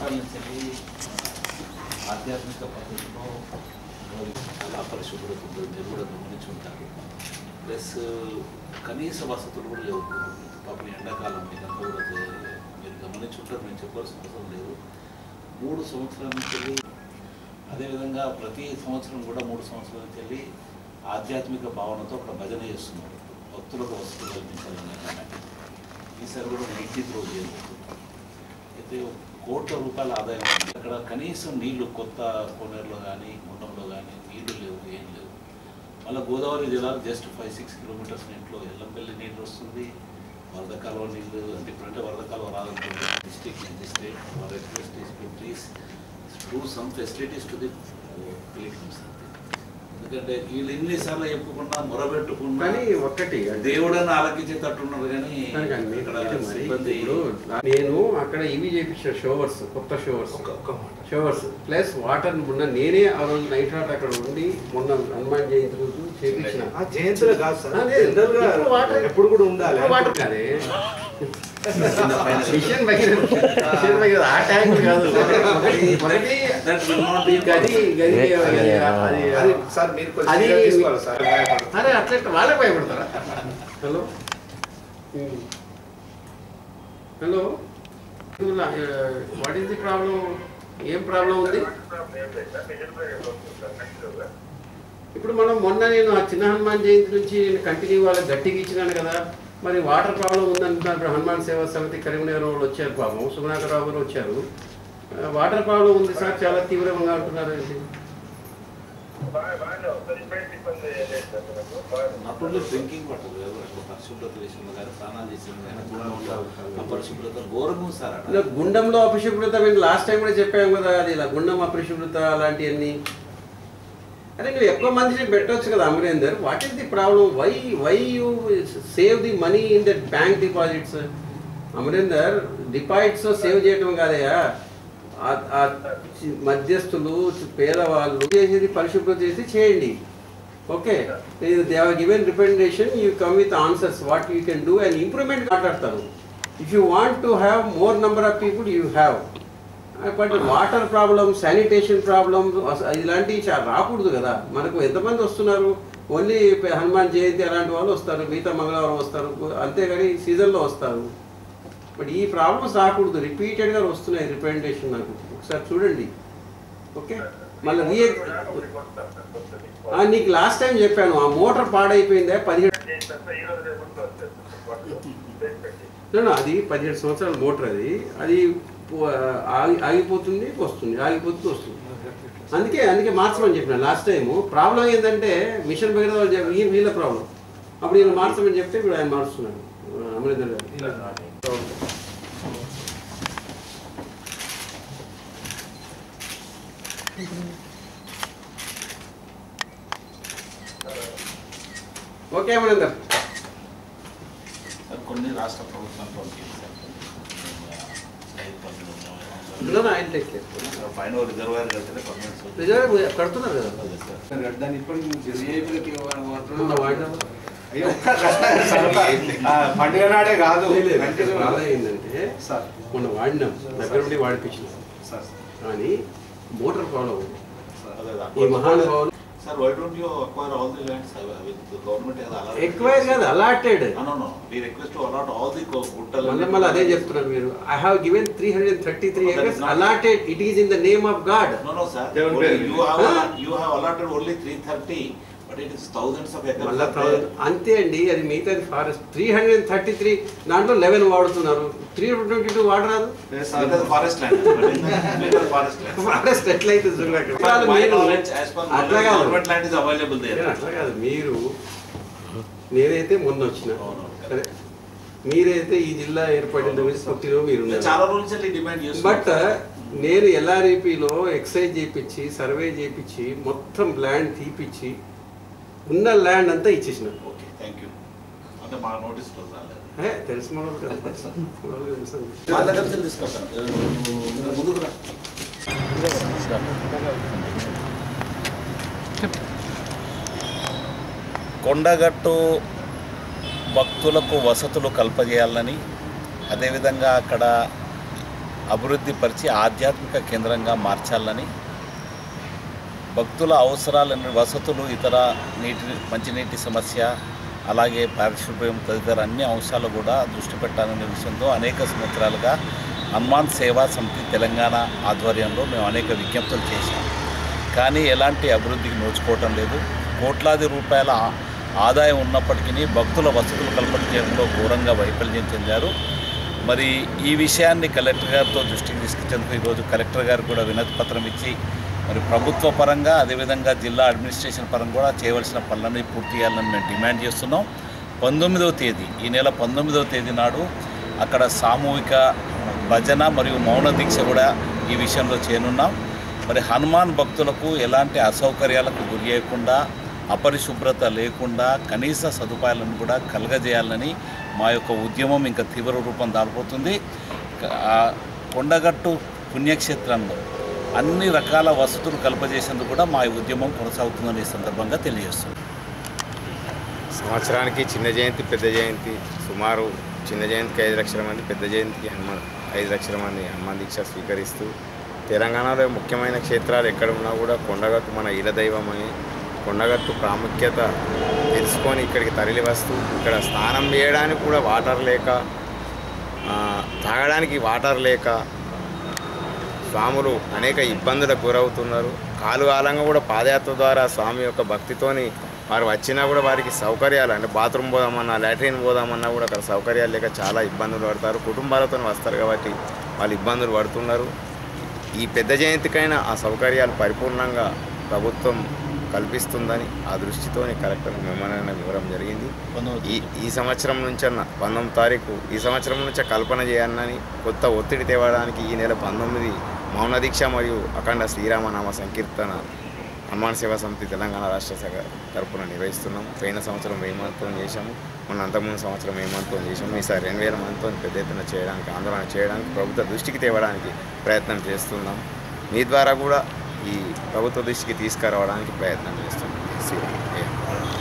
సంవత్సరాల నుంచి వెళ్ళి ఆధ్యాత్మిక పద్ధతిలో చాలా అపరిశుభ్రత ఉంటుంది మీరు కూడా గమనించి ఉంటారు ప్లస్ కనీస వసతులు కూడా లేవు పాపం ఎండాకాలం మీదంతా కూడా తె- మీరు గమనించి ఉంటారు మేము చెప్పాల్సిన అవసరం లేదు మూడు సంవత్సరాల నుంచి వెళ్ళి అదేవిధంగా ప్రతి సంవత్సరం కూడా మూడు సంవత్సరాల నుంచి వెళ్ళి ఆధ్యాత్మిక భావనతో ఒక భజన చేస్తున్నారు భక్తులకు వసతులు కల్పించాలని ఈసారి కూడా నైన్టీన్త్ రోజు చేయబోతుంది అయితే కోట్ల రూపాయల ఆదాయం ఉంది అక్కడ కనీసం నీళ్లు కొత్త కోనేరులో కానీ గుండంలో కానీ నీళ్లు లేవు ఏం లేవు మళ్ళీ గోదావరి జిల్లాలో జస్ట్ ఫైవ్ సిక్స్ కిలోమీటర్స్ ఇంట్లో ఎల్లంపల్లి నీళ్ళు వస్తుంది వరద కాలువ నీళ్ళు అంటే ఇప్పుడంటే వరద కాలువ రాదనుకుంటే డిస్ట్రిక్ట్ నుంచి state request is to please do some facilities to the pilgrims అంతే ఎందుకంటే వీళ్ళు ఎన్నిసార్లు చెప్పుకున్నా మొరబెట్టుకున్నా కానీ ఒక్కటి అంటే దేవుడని ఆలకించేటట్టున్నారు కానీ కనుక ఇక్కడ అయితే మరి సిబ్బంది ఇప్పుడు నేను అక్కడ ఇవి చేపించిన షోవర్స్ కొత్త షోవర్స్ ఒక్క ఒక్క మాట షోవర్స్ ప్లస్ వాటర్ మొన్న నేనే ఆ రోజు నైట్ రాట్ అక్కడ ఉండి మొన్న హనుమాన్ జయంతి రోజు చేపించిన ఆ జయంతులు కాదు సార్ అదే, జనరల్ గా ఇప్పుడు వాటర్- ఎప్పుడు కూడా ఉండాలి వాటర్ కాదే మిషన్ భగీరథ మిషన్ భగీరథ ఆ ట్యాంక్ కాదు ఒకటి ఒకటి That will not be గది గది అది అది అది సార్ మీరు కొంచెం అది- serious తీసుకోవాలి సార్ భయపడదు. అరే అట్లా వాళ్ళే భయపడతారా hello hello what is the problem ఏం ప్రాబ్లం ఉంది ఇప్పుడు మనం మొన్న నేను ఆ చిన్న హనుమాన్ జయంతి నుంచి కంటిన్యూ వాళ్ళకి గట్టిగా ఇచ్చినాను కదా మరి వాటర్ ప్రాబ్లం ఉందంటున్నారు ఇప్పుడు హనుమాన్ సేవా సమితి కరీంనగర్ వాళ్ళు వచ్చారు పాపం సుమనాకర్ రావు గారు వచ్చారు ఆ, వాటర్ ప్రాబ్లం ఉంది సార్ చాలా తీవ్రంగా అంటున్నారు ఏంటి నాట్ ఓన్లీ డ్రింకింగ్ వాటర్ పరిశుభ్రత విషయంలో కానీ స్నానాలు చేసిన కానీ గుండంలో అపరిశుభ్రత ఘోరంగా ఉంది సార్ ఇలా అక్కడ గుండంలో అపరిశుభ్రత మేము లాస్ట్ టైం కూడా చెప్పాము కదా అది ఇలా గుండం అపరిశుభ్రత అలాంటివన్నీ అరే నువ్వు ఎక్కువ మందిని పెట్టవచ్చు కదా Amarender what is the problem why why you save the money in that bank deposits Amarender deposits save చేయటం కాదయా ఆ- ఆ చి- మధ్యస్థులు పేదవాళ్ళు చేసేది పరిశుభ్రత చేసి చేయండి okay they have given recommendation you come with answers what you can do and improvement మాట్లాడతారు if you want to have more number of people you have but water problem sanitation problem ఇలాంటివి చాలా రాకూడదు కదా మనకు ఎంతమంది వస్తున్నారు only Hanuman జయంతి అలాంటి వాళ్ళు వస్తారు మిగతా మంగళవారం వస్తారు అంతేగాని సీజన్లో వస్తారు బట్ ఈ ప్రాబ్లమ్స్ రాకూడదు రిపీటెడ్గా వస్తున్నాయి రిప్రజెంటేషన్ నాకు ఒకసారి చూడండి ఓకే మళ్ళీ రీ నీకు లాస్ట్ టైం చెప్పాను ఆ మోటార్ పాడైపోయిందే పదిహేడు No, no, అది పదిహేడు సంవత్సరాల మోటార్ అది అది పో- ఆగి ఆగిపోతుంది వస్తుంది ఆగిపోతుంది వస్తుంది అందుకే అందుకే మార్చమని చెప్పిన లాస్ట్ టైం ప్రాబ్లం ఏంటంటే మిషన్ భగీరథ వాళ్ళు చెప్ప- ఈ వీళ్ళ ప్రాబ్లం అప్పుడు ఈయన మార్చమని చెప్తే ఇప్పుడు ఆయన మారుస్తున్నాడు అమరేందర్ గారు ఓకే అమరేందర్ సార్ కొన్ని రాష్ట్ర ప్రభుత్వాలు పంపించారు No, no, I'll take care. పైన రిజర్వాయర్ కడితే పర్మనెంట్ రిజర్వ్ కడుతున్నారు కదా సార్ దాన్ని ఇప్పటికి విఐపీలకి ఉన్న వాడిన అయ్యో, ఆ, పండుగ నాడే కాదు కంటిన్యూ బాధ ఏంటంటే సార్ మొన్న వాడినాం దగ్గర నుండి వాడిపించినాం సార్ కానీ మోటార్ ప్రాబ్లం ఉంది. సార్ ఈ మహానుభావులు sir why don't you acquire all the lands with government acquire కాదు allotted no no we request to allot all the గుట్టలు మళ్ళీ మళ్ళీ అదే చెప్తున్నారు మీరు I have given three hundred thirty three That is acres not- allotted it is in the name of God No, no, sir. They will Only pay. You have, Huh? you have allotted only three thirty, but it is thousands of acres. మళ్ళా are there. అంతే అండి అది మిగతాది forest three hundred thirty three దాంట్లో eleven వాడుతున్నారు three twenty two వాడరాదు It is forest land. but in the- it is forest land. Forest ఎట్లయితే చూడండి అక్కడ. As per my మీరు- knowledge, as per అట్లా knowledge, కాదు. government land is available there. నేను అట్లా కాదు మీరు నేనైతే మొన్న వచ్చిన అవును. సరే మీరైతే ఈ జిల్లా ఏర్పడిన గురించి పుట్టినో మీరు నేను చాలా రోజుల నుంచి డిమాండ్ చేస్తున్నాను. బట్ నేను ఎల్ఆర్ఈపిలో ఎక్సైజ్ చేపించి సర్వే చేపించి మొత్తం ల్యాండ్ తీపిచ్చి ఉన్న ల్యాండ్ అంతా ఇచ్చేసిన ఓకే థ్యాంక్ యూ అంటే మా నోటీస్ లో రాలేదు ఏ, తెలుసు మనోళ్ళు కదా. మనోళ్ళు తెలుసు. వాళ్ళ దగ్గర తీసుకొస్తాను నువ్వు ముందుకు రా కొండగట్టు భక్తులకు వసతులు కల్పజేయాలని అదేవిధంగా అక్కడ అభివృద్ధి పరిచి ఆధ్యాత్మిక కేంద్రంగా మార్చాలని భక్తుల అవసరాలను వసతులు ఇతర నీటి మంచినీటి సమస్య అలాగే పారిశుభ్యం తదితర అన్ని అంశాలు కూడా దృష్టి పెట్టాలనే విషయంతో అనేక సంవత్సరాలుగా హనుమాన్ సేవా సమితి తెలంగాణ ఆధ్వర్యంలో మేము అనేక విజ్ఞప్తులు చేశాం కానీ ఎలాంటి అభివృద్ధికి నోచుకోవటం లేదు కోట్లాది రూపాయల ఆ- ఆదాయం ఉన్నప్పటికీ భక్తుల వసతులు కల్పించడంలో ఘోరంగా వైఫల్యం చెందారు మరి ఈ విషయాన్ని కలెక్టర్ గారితో దృష్టికి తీసుకొచ్చేందుకు ఈరోజు కలెక్టర్ గారు కూడా వినతి పత్రం ఇచ్చి మరి ప్రభుత్వ పరంగా అదేవిధంగా జిల్లా అడ్మినిస్ట్రేషన్ పరంగా కూడా చేయవలసిన పనులన్నీ పూర్తి చేయాలని మేము డిమాండ్ చేస్తున్నాం పంతొమ్మిదవ తేదీ ఈ నెల పంతొమ్మిదవ తేదీ నాడు అక్కడ సామూహిక భజన మరియు మౌన దీక్ష కూడా ఈ విషయంలో చేయనున్నాం మరి హనుమాన్ భక్తులకు ఎలాంటి అసౌకర్యాలకు గురి చేయకుండా అపరిశుభ్రత లేకుండా కనీస సదుపాయాలను కూడా కలగజేయాలని మా యొక్క ఉద్యమం ఇంకా తీవ్ర రూపం దాల్పోతుంది క- ఆ కొండగట్టు పుణ్యక్షేత్రంలో అన్ని రకాల వసతులు కల్పజేసేందుకు కూడా మా ఈ ఉద్యమం కొనసాగుతుందని ఈ సందర్భంగా తెలియజేస్తుంది సంవత్సరానికి చిన్న జయంతి పెద్ద జయంతి సుమారు చిన్న జయంతికి ఐదు లక్షల మంది పెద్ద జయంతికి హనుమాన్ ఐదు లక్షల మంది హనుమాన్ దీక్ష స్వీకరిస్తూ తెలంగాణలో ముఖ్యమైన క్షేత్రాలు ఎక్కడ ఉన్నా కూడా కొండగట్టు మన ఇల దైవం అని కొండగట్టు ప్రాముఖ్యత తెలుసుకొని ఇక్కడికి తరలి వస్తూ ఇక్కడ స్నానం చేయడానికి కూడా వాటర్ లేక ఆ, తాగడానికి వాటర్ లేక స్వాములు అనేక ఇబ్బందులకు గురవుతున్నారు కాలు కాలంగా కూడా పాదయాత్ర ద్వారా స్వామి యొక్క భక్తితోని వారు వచ్చినా కూడా వారికి సౌకర్యాలు అంటే బాత్రూమ్ పోదామన్నా లాట్రిన్ పోదామన్నా కూడా అక్కడ సౌకర్యాలు లేక చాలా ఇబ్బందులు పడతారు కుటుంబాలతో వస్తారు కాబట్టి వాళ్ళు ఇబ్బందులు పడుతున్నారు ఈ పెద్ద జయంతికైనా ఆ సౌకర్యాలు పరిపూర్ణంగా ప్రభుత్వం కల్పిస్తుందని ఆ దృష్టితోని కలెక్టర్ మెమోరాండం ఇవ్వడం జరిగింది ఈ ఈ సంవత్సరం నుంచన్న పంతొమ్మిది తారీఖు ఈ సంవత్సరం నుంచే కల్పన చేయాలని కొత్త ఒత్తిడి తేవడానికి ఈ నెల పంతొమ్మిది మౌన దీక్ష మరియు అఖండ శ్రీరామనామ సంకీర్తన హనుమాన్ సేవా సమితి తెలంగాణ రాష్ట్ర శాఖ తరపున నిర్వహిస్తున్నాం పోయిన సంవత్సరం వెయ్యి మందితో చేశాము మొన్న అంతకుముందు సంవత్సరం వెయ్యి మందితో చేశాము ఈసారి రెండు వేల మందితో పెద్ద ఎత్తున చేయడానికి ఆందోళన చేయడానికి ప్రభుత్వ దృష్టికి తేవడానికి ప్రయత్నం చేస్తున్నాం మీ ద్వారా కూడా ఈ ప్రభుత్వ దృష్టికి తీసుకురావడానికి ప్రయత్నం చేస్తున్నాం శ్రీరామ్ జై.